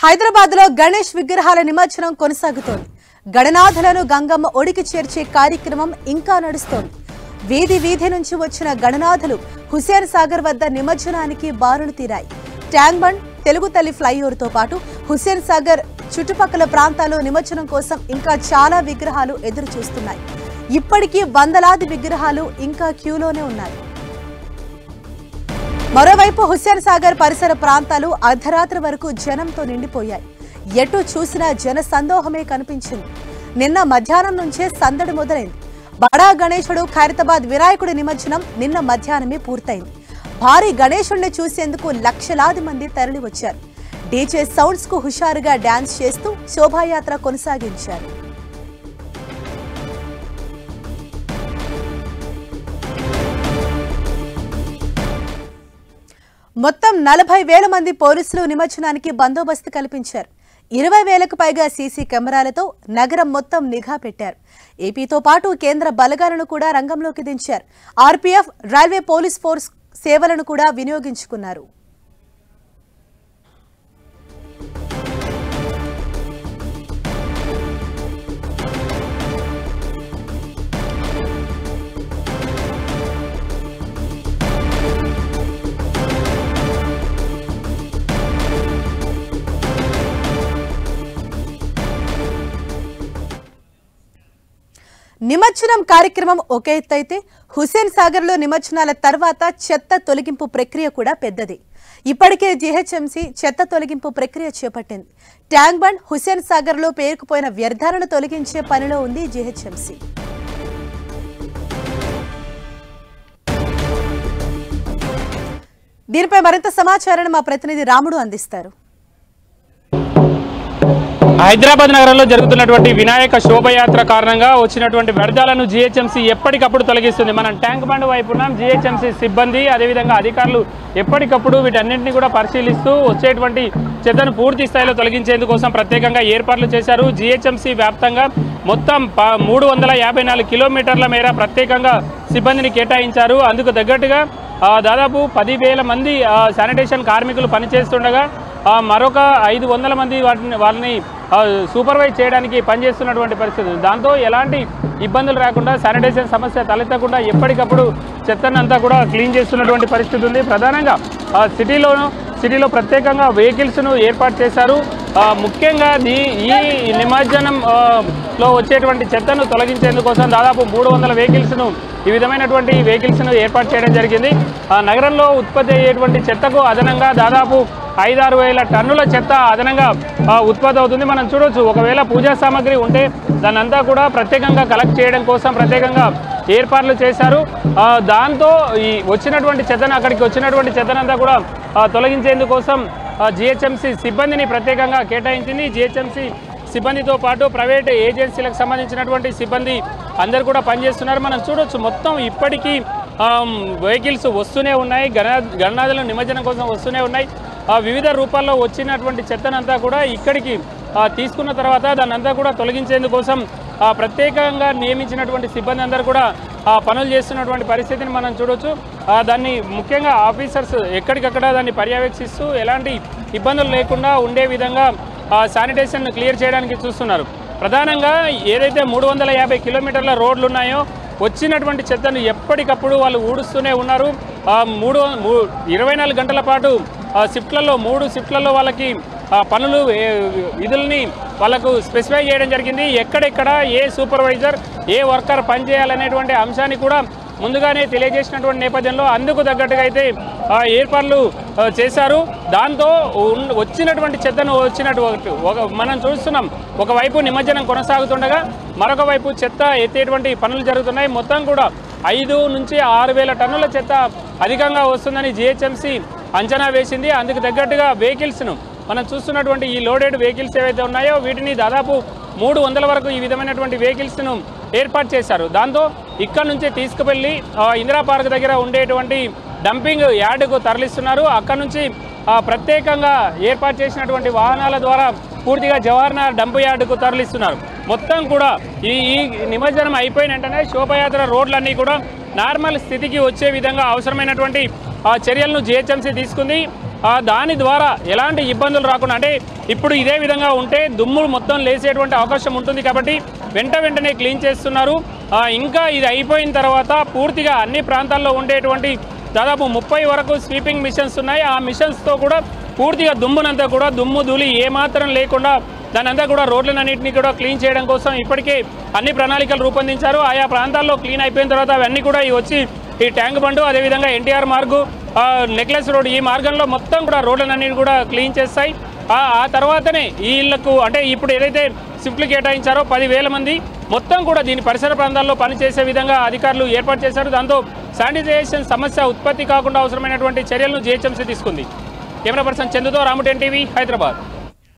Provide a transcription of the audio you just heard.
హైదరాబాద్ లో గణేష్ విగ్రహాల నిమజ్జనం కొనసాగుతోంది గణనాథులను గంగమ్మ ఒడికి చేర్చే కార్యక్రమం ఇంకా నడుస్తోంది వీధి వీధి నుంచి వచ్చిన గణనాథులు హుసేన్ సాగర్ వద్ద నిమజ్జనానికి బారులు తీరాయి ట్యాంక్ బండ్ తెలుగు తల్లి ఫ్లైఓవర్ తో పాటు హుసేన్ సాగర్ చుట్టుపక్కల ప్రాంతాల్లో నిమజ్జనం కోసం ఇంకా చాలా విగ్రహాలు ఎదురు చూస్తున్నాయి ఇప్పటికీ వందలాది విగ్రహాలు ఇంకా క్యూలోనే ఉన్నాయి మరోవైపు హుస్సేన్ సాగర్ పరిసర ప్రాంతాలు అర్ధరాత్రి వరకు జనంతో నిండిపోయాయి ఎటు చూసినా జన సందోహమే కనిపించింది నిన్న మధ్యాహ్నం నుంచే సందడి మొదలైంది బడా గణేశుడు ఖైరతాబాద్ వినాయకుడి నిమజ్జనం నిన్న మధ్యాహ్నమే పూర్తయింది భారీ గణేశుడిని చూసేందుకు లక్షలాది మంది తరలి వచ్చారు డీజే సౌండ్స్ కు హుషారుగా డాన్స్ చేస్తూ శోభాయాత్ర కొనసాగించారు మొత్తం నలభై వేల మంది పోలీసులు నిమజ్జనానికి బందోబస్తు కల్పించారు ఇరవై వేలకు పైగా సీసీ కెమెరాలతో నగరం మొత్తం నిఘా పెట్టారు ఏపీతో పాటు కేంద్ర బలగాలను కూడా రంగంలోకి దించారు ఆర్పీఎఫ్ రైల్వే పోలీస్ ఫోర్స్ సేవలను కూడా వినియోగించుకున్నారు నిమజ్జనం కార్యక్రమం ఒక ఎత్తు అయితే హుసేన్ సాగర్ లో నిమజ్జనాల తర్వాత చెత్త తొలగింపు ప్రక్రియ కూడా పెద్దది ఇప్పటికే జీహెచ్ఎంసీ చెత్త తొలగింపు ప్రక్రియ చేపట్టింది ట్యాంక్ బండ్ హుసేన్ సాగర్ లో పేరుకుపోయిన వ్యర్థాలను తొలగించే పనిలో ఉంది జీహెచ్ఎంసీ దీనిపై మరింత సమాచారాన్ని మా ప్రతినిధి రాముడు అందిస్తారు హైదరాబాద్ నగరంలో జరుగుతున్నటువంటి వినాయక శోభయాత్ర కారణంగా వచ్చినటువంటి వ్యర్థాలను జీహెచ్ఎంసీ ఎప్పటికప్పుడు తొలగిస్తుంది మనం ట్యాంక్ బండ్ వైపు ఉన్నాం జీహెచ్ఎంసీ సిబ్బంది అదేవిధంగా అధికారులు ఎప్పటికప్పుడు వీటన్నింటినీ కూడా పరిశీలిస్తూ వచ్చేటువంటి చెత్తను పూర్తి స్థాయిలో తొలగించేందుకోసం ప్రత్యేకంగా ఏర్పాట్లు చేశారు జీహెచ్ఎంసీ వ్యాప్తంగా మొత్తం ప- మూడు వందల యాభై నాలుగు కిలోమీటర్ల మేర ప్రత్యేకంగా సిబ్బందిని కేటాయించారు అందుకు తగ్గట్టుగా ఆ, దాదాపు పదివేల మంది ఆ, శానిటేషన్ కార్మికులు పనిచేస్తుండగా ఆ, మరొక ఐదు వందల మంది వాటిని వాళ్ళని ఆ, సూపర్వైజ్ చేయడానికి పనిచేస్తున్నటువంటి పరిస్థితి ఉంది. దాంతో ఎలాంటి ఇబ్బందులు రాకుండా శానిటేషన్ సమస్య తలెత్తకుండా ఎప్పటికప్పుడు చెత్తనంతా కూడా క్లీన్ చేస్తున్నటువంటి పరిస్థితి ఉంది ప్రధానంగా ఆ, సిటీలోను సిటీలో ప్రత్యేకంగా వెహికల్స్ను ఏర్పాటు చేశారు ఆ, ముఖ్యంగా దీ ఈ నిమజ్జనం ఆ, లో వచ్చేటువంటి చెత్తను తొలగించేందుకోసం దాదాపు మూడు వందల వెహికల్స్ను ఈ విధమైనటువంటి వెహికల్స్ను ఏర్పాటు చేయడం జరిగింది ఆ, నగరంలో ఉత్పత్తి అయ్యేటువంటి చెత్తకు అదనంగా దాదాపు ఐదారు వేల టన్నుల చెత్త అదనంగా ఆ, ఉత్పత్తి అవుతుంది మనం చూడొచ్చు ఒకవేళ పూజా సామాగ్రి ఉంటే దాన్ని అంతా కూడా ప్రత్యేకంగా కలెక్ట్ చేయడం కోసం ప్రత్యేకంగా ఏర్పాట్లు చేశారు ఆ, దాంతో ఈ వచ్చినటువంటి చెత్తను అక్కడికి వచ్చినటువంటి చెత్తనంతా కూడా ఆ, తొలగించేందుకోసం జిహెచ్ఎంసీ సిబ్బందిని ప్రత్యేకంగా కేటాయించింది జిహెచ్ఎంసీ సిబ్బందితో పాటు ప్రైవేట్ ఏజెన్సీలకు సంబంధించినటువంటి సిబ్బంది అందరు కూడా పనిచేస్తున్నారు మనం చూడొచ్చు మొత్తం ఇప్పటికీ వెహికల్స్ వస్తూనే ఉన్నాయి గణ గణనాథుల నిమజ్జనం కోసం వస్తూనే ఉన్నాయి ఆ, వివిధ రూపాల్లో వచ్చినటువంటి చెత్తనంతా కూడా ఇక్కడికి ఆ, తీసుకున్న తర్వాత దాన్ని అంతా కూడా తొలగించేందుకోసం ఆ, ప్రత్యేకంగా నియమించినటువంటి సిబ్బంది అందరూ కూడా ఆ, పనులు చేస్తున్నటువంటి పరిస్థితిని మనం చూడొచ్చు ఆ, దాన్ని ముఖ్యంగా ఆఫీసర్స్ ఎక్కడికక్కడ దాన్ని పర్యవేక్షిస్తూ ఎలాంటి ఇబ్బందులు లేకుండా ఉండే విధంగా శానిటేషన్ క్లియర్ చేయడానికి చూస్తున్నారు ప్రధానంగా ఏదైతే మూడు వందల యాభై కిలోమీటర్ల రోడ్లు ఉన్నాయో వచ్చినటువంటి చెత్తను ఎప్పటికప్పుడు వాళ్ళు ఊడుస్తూనే ఉన్నారు ఆ, మూడు మూ- ఇరవై నాలుగు గంటల పాటు ఆ, షిఫ్ట్లలో మూడు షిఫ్ట్లలో వాళ్ళకి ఆ, పనులు ఏ- విధుల్ని వాళ్ళకు స్పెసిఫై చేయడం జరిగింది ఎక్కడెక్కడ ఏ సూపర్వైజర్ ఏ వర్కర్ పనిచేయాలనేటువంటి అంశాన్ని కూడా ముందుగానే తెలియజేసినటువంటి నేపథ్యంలో అందుకు తగ్గట్టుగా అయితే ఆ, ఏర్పాట్లు ఆ, చేశారు దాంతో ఉన్- వచ్చినటువంటి చెత్తను వచ్చినటువంటి ఒక మనం చూస్తున్నాం ఒకవైపు నిమజ్జనం కొనసాగుతుండగా మరొక వైపు చెత్త ఎత్తేటువంటి పనులు జరుగుతున్నాయి మొత్తం కూడా ఐదు నుంచి ఆరు వేల టన్నుల చెత్త అధికంగా వస్తుందని జిహెచ్ఎంసీ అంచనా వేసింది అందుకు తగ్గట్టుగా వెహికల్స్ను మనం చూస్తున్నటువంటి ఈ లోడెడ్ వెహికల్స్ ఏవైతే ఉన్నాయో వీటిని దాదాపు మూడు వందల వరకు ఈ విధమైనటువంటి వెహికల్స్ను ఏర్పాటు చేశారు దాంతో ఇక్కడ నుంచి తీసుకువెళ్ళి ఆ, ఇందిరా పార్క్ దగ్గర ఉండేటువంటి డంపింగ్ యార్డుకు తరలిస్తున్నారు అక్కడ నుంచి ఆ, ప్రత్యేకంగా ఏర్పాటు చేసినటువంటి వాహనాల ద్వారా పూర్తిగా జవహర్లాల్ డంప్ యార్డుకు తరలిస్తున్నారు మొత్తం కూడా ఈ ఈ నిమజ్జనం అయిపోయిన వెంటనే శోభయాత్ర రోడ్లన్నీ కూడా నార్మల్ స్థితికి వచ్చే విధంగా అవసరమైనటువంటి ఆ, చర్యలను జిహెచ్ఎంసీ తీసుకుంది ఆ, దాని ద్వారా ఎలాంటి ఇబ్బందులు రాకుండా అంటే ఇప్పుడు ఇదే విధంగా ఉంటే దుమ్ము మొత్తం లేసేటువంటి అవకాశం ఉంటుంది కాబట్టి వెంట వెంటనే క్లీన్ చేస్తున్నారు ఆ, ఇంకా ఇది అయిపోయిన తర్వాత పూర్తిగా అన్ని ప్రాంతాల్లో ఉండేటువంటి దాదాపు ముప్పై వరకు స్వీపింగ్ మిషన్స్ ఉన్నాయి ఆ మిషన్స్తో కూడా పూర్తిగా దుమ్మునంతా కూడా దుమ్ము ధూళి ఏమాత్రం లేకుండా దాని అంతా కూడా రోడ్లన్నింటినీ కూడా క్లీన్ చేయడం కోసం ఇప్పటికే అన్ని ప్రణాళికలు రూపొందించారు ఆయా ప్రాంతాల్లో క్లీన్ అయిపోయిన తర్వాత అవన్నీ కూడా ఈ వచ్చి ఈ ట్యాంక్ బండు అదేవిధంగా ఎన్టీఆర్ మార్గు ఆ, నెక్లెస్ రోడ్ ఈ మార్గంలో మొత్తం కూడా రోడ్లన్నింటినీ కూడా క్లీన్ చేస్తాయి ఆ ఆ తర్వాతనే వీళ్ళకు అంటే ఇప్పుడు ఏదైతే స్విఫ్ట్లు కేటాయించారో పదివేల మంది మొత్తం కూడా దీని పరిసర ప్రాంతాల్లో పనిచేసే విధంగా అధికారులు ఏర్పాటు చేశారు దాంతో శానిటైజేషన్ సమస్య ఉత్పత్తి కాకుండా అవసరమైనటువంటి చర్యలను జిహెచ్ఎంసీ తీసుకుంది కెమెరా పర్సన్ చందుతో రాముటెన్ టీవీ హైదరాబాద్